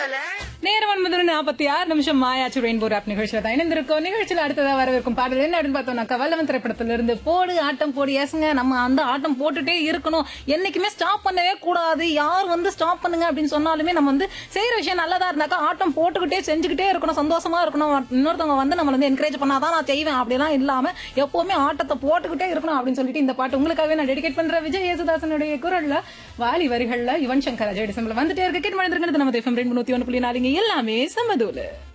சொல்ல நேரம் ஒன்பது நாற்பத்தி ஆறு நிமிஷம் மாயாச்சு ரெயின்போ ராப் நிகழ்ச்சியில தான் இணைந்திருக்கோம் நிகழ்ச்சியில அடுத்ததா வரவிருக்கும் பாடல் என்ன அப்படின்னு பார்த்தோம்னாக்கா வல்லவன் திரைப்படத்துல இருந்து போடு ஆட்டம் போடு ஏசுங்க நம்ம அந்த ஆட்டம் போட்டுட்டே இருக்கணும் என்னைக்குமே ஸ்டாப் பண்ணவே கூடாது யார் வந்து ஸ்டாப் பண்ணுங்க அப்படின்னு சொன்னாலுமே நம்ம வந்து செய்யற விஷயம் நல்லதா இருந்தாக்கா ஆட்டம் போட்டுக்கிட்டே செஞ்சுக்கிட்டே இருக்கணும் சந்தோஷமா இருக்கணும் இன்னொருத்தவங்க வந்து நம்மள வந்து என்கரேஜ் பண்ணாதான் நான் செய்வேன் அப்படிலாம் இல்லாம எப்பவுமே ஆட்டத்தை போட்டுக்கிட்டே இருக்கணும் அப்படின்னு சொல்லிட்டு இந்த பாட்டு உங்களுக்காகவே நான் டெடிகேட் பண்றேன் விஜய் யேசுதாசனுடைய குரல்ல வாலி வரிகள்ல யுவன் சங்கர் அஜய் டிசம்பர் வந்துட்டே இருக்க கேட்டு மனிதர்கள் நம்ம எஃப்எம் ரெண்டு நூத்தி ஒன்று புள்ளி நாலுங்க எல்லாமே சமதூல